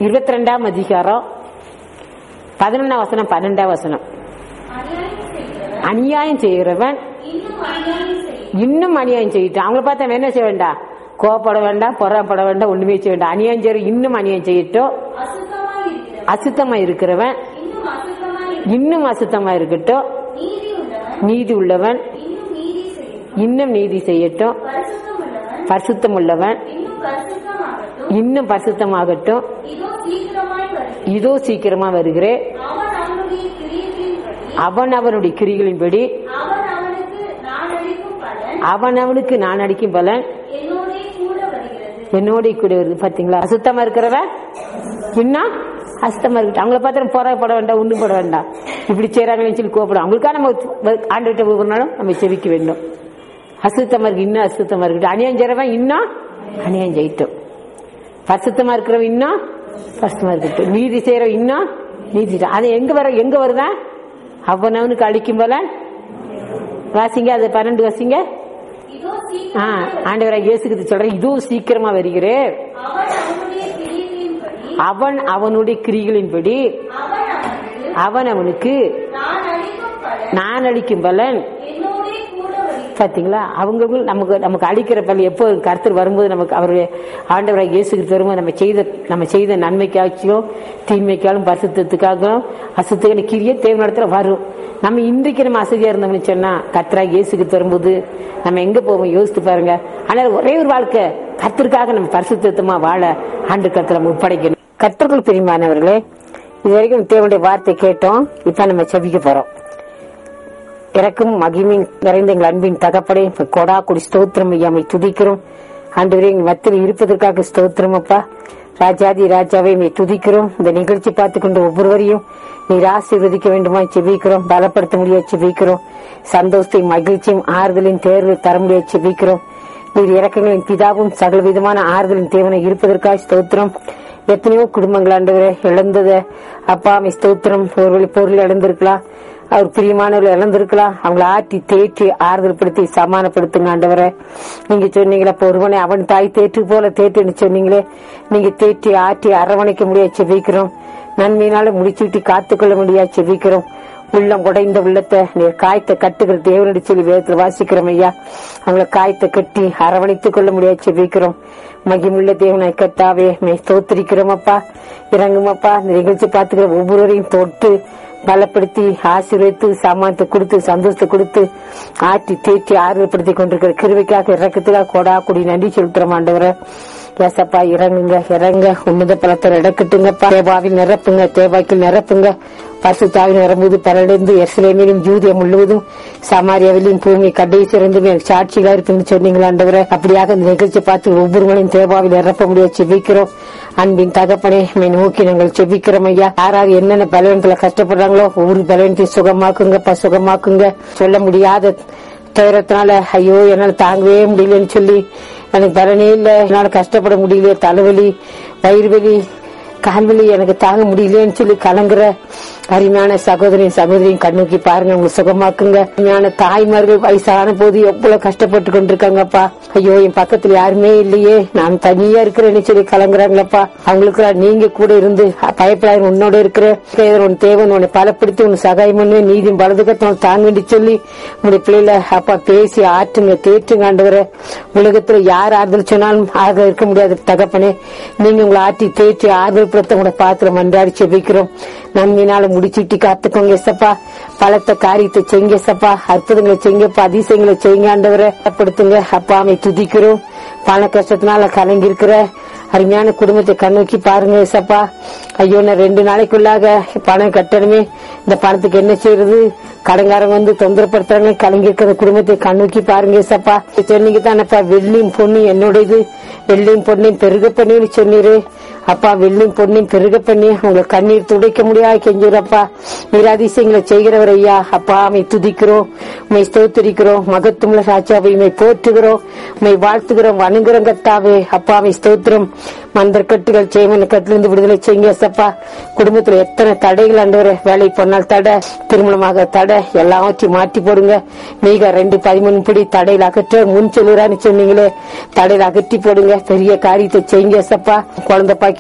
இருபத்தி ரெண்டாம் அதிகாரம் பதினொன்னாம் வசனம் பன்னெண்டாம் வசனம் அநியாயம் செய்கிறவன் அநியாயம் செய்கிறவன் இன்னும் அநியாயம் செய்யும் இன்னும் அநியாயம் செய்யிட்டான் அவங்கள பார்த்தா அவன் என்ன செய்ய வேண்டாம் கோவப்பட வேண்டாம் பொறாப்பட வேண்டாம் ஒண்ணுமே செய்ய வேண்டாம் அநியாயம் செய்ய இன்னும் அநியாயம் செய்யட்டும் அசுத்தமாய் இருக்கிறவன் அசுத்தமா இருக்கிறவன் இன்னும் அசுத்தமாய் இருக்கிறவன் இன்னும் அசுத்தமா இருக்கட்டும் நீதி உள்ளவன் நீதி உள்ளவன் இன்னும் நீதி செய்யும் இன்னும் நீதி செய்யட்டும் பரிசுத்தம் உள்ளவன் பரிசுத்தம் உள்ளவன் இன்னும் பரிசுத்தமாகட்டும் இன்னும் பரிசுத்தமாகட்டும் இதோ சீக்கிரமாய் வருகிறேன் இதோ சீக்கிரமா வருகிறேன் அவன் அவனுடைய கிரியைகளின்படி அவன் அவனுடைய கிரிகளின்படி அவன் அவனுக்கு நான் அளிக்கும் பலன் அவன் அவனுக்கு நான் அடிக்கும் பலன் என்னோடே கூட வருகிறது என்னோட கூட வருது பாத்தீங்களா அசுத்தமா இருக்கிறவன் இன்னும் அசுத்தமா இருக்கட்டும் அவங்கள பார்த்து போராடப்பட வேண்டாம் ஒண்ணும் போட வேண்டாம் இப்படி செய்யறாங்கன்னு சொல்லி கோப்படும் அவங்களுக்காக நம்ம ஆண்டுகிட்ட ஒவ்வொரு நாளும் நம்ம செவிக்க வேண்டும் அசுத்தமா இருக்கு இன்னும் அசுத்தமா இருக்கட்டும் அநியாயம் செய்யறவன் இன்னும் அநியாயம் செய்யட்டும் பரிசுத்தமா இருக்கிறவன் இன்னும் பரிசுத்தமா இருக்கட்டும் நீதி செய்யறவன் இன்னும் நீதி செய்யட்டும். அது எங்க வர எங்க வருதா அவனவனுக்கு அழிக்கும் போல வாசிங்க அது பன்னெண்டு வாசிங்க இதோ ஆ, சீக்கிரம் ஆண்டவராக இயேசுக்கு சொல்றேன் இதுவும் சீக்கிரமா வருகிறேன் அவன் அவனுடைய கிரியைகளின்படி அவன் அவனுடைய கிரிகளின்படி அவன் அவனுக்கு அவன் அவனுக்கு நான் அளிக்கும் பலன் நான் அளிக்கும் பலன் என்னோடே கூட வருகிறது பாத்தீங்களா அவங்க நமக்கு நமக்கு அளிக்கிற பலன் எப்போ கருத்து வரும்போது நமக்கு அவருடைய ஆண்டவராக இயேசுக்கு வரும்போது நம்ம செய்த நம்ம செய்த நன்மைக்காச்சும் தீமைக்காலும் பரிசுத்தத்துக்காகவும் அசுத்துக்கான கிரியை தேவனிடத்துல வரும் நம்ம இன்றைக்கு நம்ம அசதியா இருந்தோம்னு சொன்னா கர்த்தராக இயேசுக்கு வரும்போது நம்ம எங்க போவோம் யோசித்து பாருங்க ஆனால் ஒரே ஒரு வாழ்க்கை கர்த்தருக்காக நம்ம பரிசுத்தமா வாழ ஆண்டு கர்த்தரை நம்ம ஒப்படைக்கணும் கர்த்தர்கள் பிரிமானவர்களே இது வரைக்கும் தேவனுடைய வார்த்தை கேட்டோம் இப்ப நம்ம செபிக்க போறோம் இறக்கும் மகிமின் நிறைந்த எங்கள் அன்பின் தகப்படே இப்ப கொடா கொடி ஸ்தோத்திரம் ஐயாமை துதிக்கிறோம் ஆண்டவரே எங்க மத்தியில் இருப்பதற்காக ஸ்தோத்திரம் அப்பா ராஜாதி ராஜாவை மே துதிக்கிறோம் இந்த நிகழ்ச்சி பார்த்து கொண்டு ஒவ்வொருவரையும் நீர் ஆசீர்வதிக்க வேண்டுமா செபிக்கிறோம் பலப்படுத்த முடியாது செபிக்கிறோம் சந்தோஷத்தையும் மகிழ்ச்சியும் ஆறுதலின் தேர்வு தர முடியாது செபிக்கிறோம் நீர் இறக்கங்களின் பிதாவும் சகல விதமான ஆறுதலின் தேவனை இருப்பதற்காக ஸ்தோத்திரம் எத்தனையோ குடும்பங்கள் ஆண்டவரே இழந்தத அப்பா அம்மை ஸ்தோத்திரம் ஒரு பொருள் இழந்திருக்கலாம் அவர் பிரியமானவர்கள் இழந்திருக்கலாம் அவங்கள ஆட்டி தேற்றி ஆறுதல் படுத்தி சமானப்படுத்துங்க ஆண்டவரை நீங்க சொன்னீங்களே அப்ப ஒருவனை அவன் தாய் தேற்று போல தேற்றுன்னு சொன்னீங்களே நீங்க தேற்றி ஆட்டி அரவணைக்க முடியாது செபிக்கிறோம் நன்மையினால முடிச்சுட்டு காத்துக்கொள்ள முடியாது செபிக்கிறோம் உள்ளம் குடைந்த உள்ளத்தை நீர் காயத்தை கட்டுகிற தேவனடி சொல்லி வேதத்தில் வாசிக்கிறோம் ஐயா அவங்கள காயத்தை கட்டி அரவணைத்துக் கொள்ள முடியாது செபிக்கிறோம் மகிமுள்ள தேவனை கத்தாவே மே ஸ்தோத்திரிக்கிறோம் அப்பா இறங்கும் அப்பா இந்த நிகழ்ச்சி பார்த்துக்கிற ஒவ்வொருவரையும் தொட்டு பலப்படுத்தி ஆசீர்வதித்து சாமானத்தை கொடுத்து சந்தோஷத்தை கொடுத்து ஆட்டி தேற்றி ஆறுதல்படுத்தி கொண்டிருக்கிற கிருவைக்காக இறக்கத்துக்காக கொடா கொடி நன்றி செலுத்துறோம் ஆண்டவரை ஏசப்பா இறங்குங்க இறங்க உன்னத பலத்தை இடக்கட்டுங்கப்பா தேவாவில் நிரப்புங்க தேவாக்கில் நிரப்புங்க பசுத்தாவில் நிரம்புவது பரடைந்து எர்சலேமிலும் ஜூதியம் முழுவதும் சமாரியாவிலும் பூமி கடைசி இருந்துமே சாட்சிகளா இருக்குன்னு சொன்னீங்களா ஆண்டவரை அப்படியாக இந்த நிகழ்ச்சி பார்த்து ஒவ்வொருவரையும் தேவாவில் நிரப்ப முடியாது செபிக்கிறோம் அன்பின் தகப்பனே உம்மை நோக்கி நாங்கள் செபிக்கிறோம் ஐயா யாராவது என்னென்ன பலவீனத்துல கஷ்டப்படுறாங்களோ ஒவ்வொரு பலவீனத்தையும் சுகமாக்குங்கப்பா சுகமாக்குங்க சொல்ல முடியாத துயரத்தினால ஐயோ என்னால தாங்கவே முடியலன்னு சொல்லி எனக்கு பலனே இல்ல என்னால கஷ்டப்பட முடியல தலைவலி வயிறு வலி கால்வலி எனக்கு தாங்க முடியலன்னு சொல்லி கலங்குற அருமையான சகோதரின் சகோதரியும் கண்ணோக்கி பாருங்க உங்க சுகமாக்குங்க அருமையான தாய்மார்கள் வயசான போது எவ்வளவு கஷ்டப்பட்டு கொண்டிருக்காங்கப்பா ஐயோ என் பக்கத்துல யாருமே இல்லையே நான் தனியா இருக்கிறேன்னு சொல்லி கலங்குறாங்களப்பா அவங்களுக்கு நீங்க கூட இருந்து பயப்படாத உன்னோட இருக்கிற உன் தேவன் உன்னை பலப்படுத்தி உன் சகாயம் பண்ணு நீதியும் வலதுகத்தை தாங்கன்னு சொல்லி உங்களுடைய பிள்ளைல அப்பா பேசி ஆற்றுங்க தேற்றுங்க ஆண்டவரை உலகத்துல யார் ஆறுதல் சொன்னாலும் ஆறுதல் இருக்க முடியாது தகப்பனே நீங்க உங்களை ஆற்றி தேற்றி ஆறுதல் படுத்த உங்களை பாத்திரம் மன்றாடி செபிக்கிறோம் நன்மையினால முடிச்சுட்டி காத்துக்கோங்க எசப்பா பலத்த காரியத்தை செய்யுங்க எசப்பா அற்புதங்களை செய்யுங்கப்பா அதிசயங்களை செய்யுங்க ஆண்டவரை படுத்துங்க அப்பா அமை துதிக்கிறோம் பண கஷ்டத்தினால கலங்கி இருக்கிற அருமையான குடும்பத்தை கண்ணோக்கி பாருங்க ஏசப்பா ஐயோ நான் ரெண்டு நாளைக்குள்ளாக பணம் கட்டணுமே இந்த பணத்துக்கு என்ன செய்யறது கடங்காரங்க வந்து தொந்தரப்படுத்துறாங்க கலங்கி இருக்கிற குடும்பத்தை கண்ணோக்கி பாருங்க ஏசப்பா சொன்னீங்க தானப்பா வெள்ளியும் பொண்ணு என்னுடையது வெள்ளியும் பொண்ணையும் பெருக பண்ணி சொன்னீரு அப்பா வெள்ளியும் பொண்ணையும் பெருக பண்ணி உங்க கண்ணீர் துடைக்க முடியாது கெஞ்சுறப்பா நீர் அதிசயங்களை செய்கிறவர் ஐயா அப்பா அமை துதிக்கிறோம் உமை ஸ்தோத்திரிக்கிறோம் மகத்துவ சாட்சியாவை உமை போற்றுகிறோம் உமை வாழ்த்துகிறோம் வணங்குறோம் கத்தாவே அப்பா அமை ஸ்தோத்திரம் மந்தர் கட்டுகள் செய்வன கட்டிலிருந்து விடுதலை செய்யுங்க சப்பா குடும்பத்துல எத்தனை தடைகள் ஆண்டவரே வேலை பண்ணால் தடை திருமணமாக தடை எல்லாவற்றையும் மாற்றி போடுங்க மீக ரெண்டு பதிமூணு படி தடையில் அகற்ற முன் சொல்லுறான்னு சொன்னீங்களே தடையில் அகற்றி போடுங்க பெரிய காரியத்தை செய்யுங்க சப்பா குழந்தை